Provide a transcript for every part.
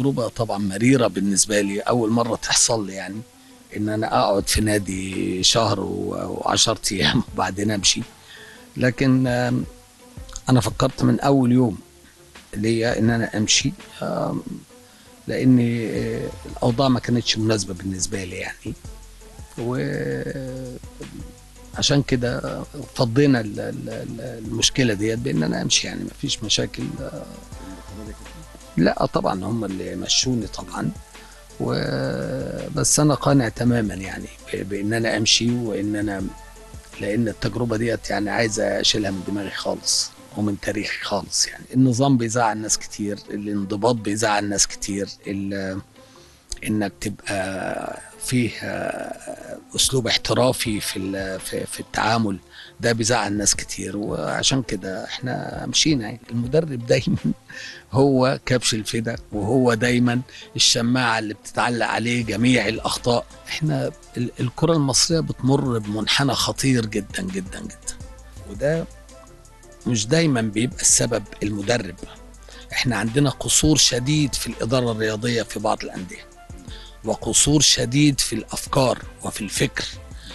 تجربة طبعا مريرة بالنسبة لي أول مرة تحصل لي يعني إن أنا أقعد في نادي شهر و- وعشرة أيام وبعدين أمشي لكن آم، أنا فكرت من أول يوم ليا إن أنا أمشي آم، لأن آه، الأوضاع ما كانتش مناسبة بالنسبة لي يعني وعشان كده فضينا ال- ال- ال- المشكلة ديت بإن أنا أمشي يعني ما فيش مشاكل لا طبعا هم اللي مشوني طبعا وبس انا قانع تماما يعني ب- بان انا امشي وان انا لان التجربه ديت يعني عايز اشيلها من دماغي خالص ومن تاريخي خالص يعني النظام بيزعل ناس كتير الانضباط بيزعل ناس كتير ال- انك تبقى فيه آه، اسلوب احترافي في ال- في في التعامل ده بيزعل ناس كتير وعشان كده احنا مشينا يعني المدرب دايما هو كبش الفدا وهو دايما الشماعه اللي بتتعلق عليه جميع الاخطاء احنا ال- الكره المصريه بتمر بمنحنى خطير جدا جدا جدا وده مش دايما بيبقى السبب المدرب احنا عندنا قصور شديد في الاداره الرياضيه في بعض الانديه وقصور شديد في الافكار وفي الفكر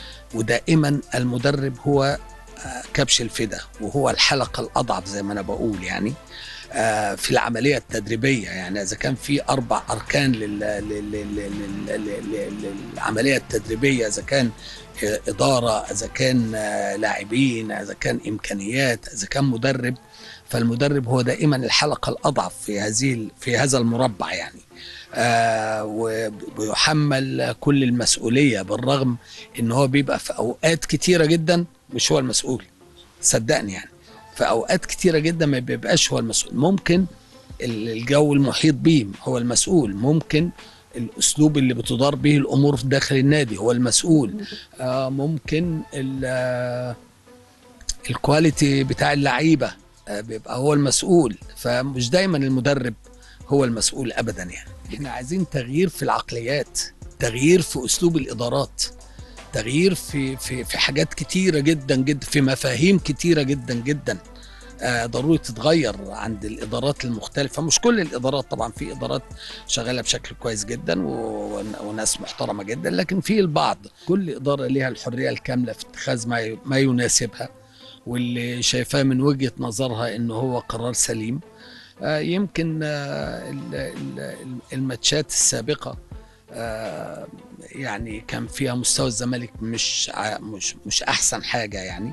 ودائما المدرب هو آه، كبش الفدا وهو الحلقه الاضعف زي ما انا بقول يعني آه، في العمليه التدريبيه يعني اذا كان في اربع اركان لل- لل- لل- لل- لل- لل- للعمليه التدريبيه اذا كان آه، اداره اذا كان آه، لاعبين اذا كان امكانيات اذا كان مدرب فالمدرب هو دائما الحلقه الاضعف في هذه ال- في هذا المربع يعني آه ويحمل كل المسؤوليه بالرغم ان هو بيبقى في اوقات كتيره جدا مش هو المسؤول صدقني يعني في اوقات كتيره جدا ما بيبقاش هو المسؤول ممكن ال- الجو المحيط بيه هو المسؤول ممكن الاسلوب اللي بتدار به الامور في داخل النادي هو المسؤول آه ممكن ال- آه، الكواليتي بتاع اللعيبه آه بيبقى هو المسؤول فمش دايما المدرب هو المسؤول ابدا يعني احنا عايزين تغيير في العقليات تغيير في اسلوب الادارات تغيير في في في حاجات كتيره جدا جدا في مفاهيم كتيره جدا جدا آه، ضروري تتغير عند الادارات المختلفه مش كل الادارات طبعا في ادارات شغاله بشكل كويس جدا و- وناس محترمه جدا لكن في البعض كل اداره ليها الحريه الكامله في اتخاذ ما ي- ما يناسبها واللي شايفاه من وجهه نظرها ان هو قرار سليم آه، يمكن آه، ال- ال- الماتشات السابقه آه، يعني كان فيها مستوى الزمالك مش ع- مش مش احسن حاجه يعني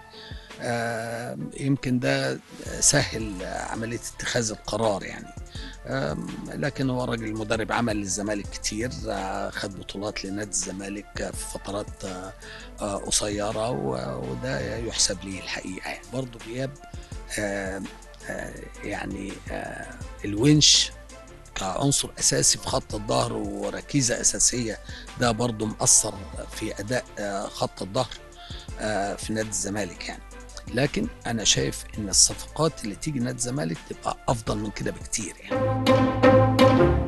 آه، يمكن ده سهل عمليه اتخاذ القرار يعني آم، لكن هو راجل مدرب عمل للزمالك كتير آه، خد بطولات لنادي الزمالك في فترات آه، آه، قصيره و- وده يحسب ليه الحقيقه يعني برضه غياب آه، آه، يعني آه، الونش كعنصر اساسي في خط الظهر وركيزه اساسيه ده برضه مأثر في اداء آه، خط الظهر آه، في نادي الزمالك يعني لكن انا شايف ان الصفقات اللي تيجي نادي الزمالك تبقى افضل من كده بكتير يعني